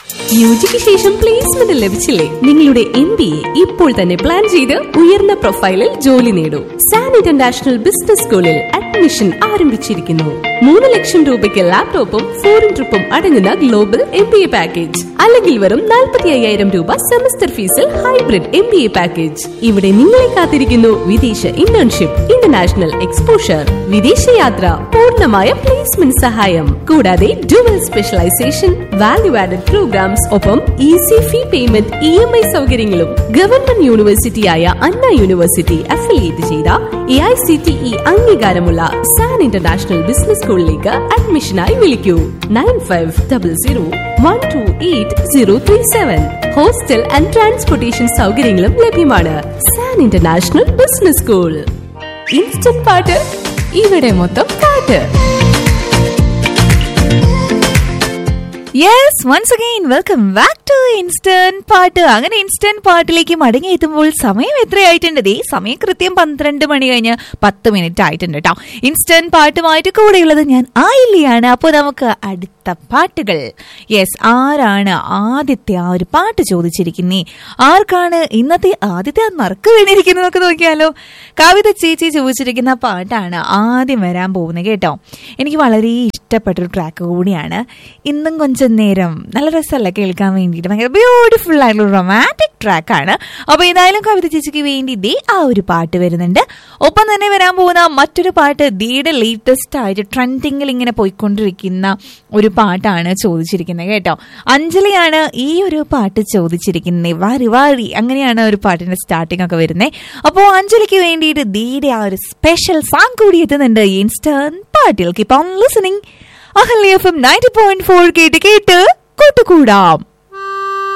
U ജിക്ക് ശേഷം placement ലഭിച്ചില്ലേ നിങ്ങളുടെ എം ബി എ ഇപ്പോൾ തന്നെ പ്ലാൻ ചെയ്ത് ഉയർന്ന പ്രൊഫൈലിൽ ജോലി നേടൂ സാൻ ഇന്റർനാഷണൽ ബിസിനസ് സ്കൂളിൽ അഡ്മിഷൻ ആരംഭിച്ചിരിക്കുന്നു മൂന്ന് ലക്ഷം രൂപയ്ക്ക് ലാപ്ടോപ്പും ഫോറിൻ ട്രിപ്പും അടങ്ങുന്ന global M B A package അല്ലെങ്കിൽ വെറും നാൽപ്പത്തി അയ്യായിരം രൂപ സെമസ്റ്റർ ഫീസിൽ hybrid M B A package ഇവിടെ നിങ്ങളെ കാത്തിരിക്കുന്നു വിദേശ ഇന്റേൺഷിപ്പ് ഇന്റർനാഷണൽ എക്സ്പോഷർ വിദേശയാത്ര പൂർണ്ണമായ പ്ലേസ്മെന്റ് സഹായം കൂടാതെ dual specialisation value added programmes ഒപ്പം easy fee payment E M I സൗകര്യങ്ങളും ഗവൺമെന്റ് യൂണിവേഴ്സിറ്റിയായ അണ്ണ യൂണിവേഴ്സിറ്റി അഫിലിയേറ്റ് ചെയ്ത A I C T E അംഗീകാരമുള്ള സാൻ ഇന്റർനാഷണൽ ബിസിനസ് സ്കൂളിലേക്ക് അഡ്മിഷനായി വിളിക്കൂ nine five double zero one two eight zero three seven hostel and transportation സൗകര്യങ്ങളും ലഭ്യമാണ് San international business school instant പാട്ട് ഇവിടെ മൊത്തം പാട്ട് yes once again welcome back to instant പാട്ട് അങ്ങനെ ഇൻസ്റ്റന്റ് പാട്ടിലേക്ക് മടങ്ങി എത്തുമ്പോൾ സമയം എത്രയായിട്ടുണ്ട് ദേ സമയം കൃത്യം പന്ത്രണ്ട് മണി കഴിഞ്ഞ് പത്ത് മിനിറ്റ് ആയിട്ടുണ്ട് കേട്ടോ ഇൻസ്റ്റന്റ് പാട്ടുമായിട്ട് കൂടെയുള്ളത് ഞാൻ ആയില്ലയാണ് അപ്പോൾ നമുക്ക് അടുത്ത പാട്ടുകൾ യെസ് ആരാണ് ആദ്യത്തെ ആ ഒരു പാട്ട് ചോദിച്ചിരിക്കുന്നേ ആർക്കാണ് ഇന്നത്തെ ആദ്യത്തെ ആ നറുക്ക് വീണിരിക്കുന്നത് നമുക്ക് നോക്കിയാലോ കവിത ചേച്ചി ചോദിച്ചിരിക്കുന്ന പാട്ടാണ് ആദ്യം വരാൻ പോകുന്നത് കേട്ടോ എനിക്ക് വളരെ ഇഷ്ടപ്പെട്ടൊരു ട്രാക്ക് കൂടിയാണ് ഇന്നും കുറച്ച് നേരം നല്ല രസമല്ല കേൾക്കാൻ വേണ്ടിയിട്ട് ഭയങ്കര ബ്യൂട്ടിഫുൾ ആയിട്ടുള്ള റൊമാൻറ്റിക് ട്രാക്കാണ് അപ്പോൾ ഏതായാലും കവിത ചേച്ചിക്ക് വേണ്ടി ദേ ആ ഒരു പാട്ട് വരുന്നുണ്ട് ഒപ്പം തന്നെ വരാൻ പോകുന്ന മറ്റൊരു പാട്ട് ദിയുടെ ലേറ്റസ്റ്റ് ആയിട്ട് ട്രെൻഡിങ്ങിൽ ഇങ്ങനെ പോയിക്കൊണ്ടിരിക്കുന്ന ഒരു പാട്ടാണ് ചോദിച്ചിരിക്കുന്നത് കേട്ടോ അഞ്ജലിയാണ് ഈ ഒരു പാട്ട് ചോദിച്ചിരിക്കുന്നത് വാരി വാരി അങ്ങനെയാണ് ഒരു പാട്ടിന്റെ സ്റ്റാർട്ടിംഗ് ഒക്കെ വരുന്നത് അപ്പോൾ അഞ്ജലിക്ക് വേണ്ടിയിട്ട് ദിയുടെ ആ ഒരു സ്പെഷ്യൽ സോങ് കൂടി എത്തുന്നുണ്ട് ഇൻസ്റ്റന്റ് പാട്ടിൽ keep on listening Ahalya F M ninety point four കേട്ട് കേട്ട് കൂട്ടുകൂടാം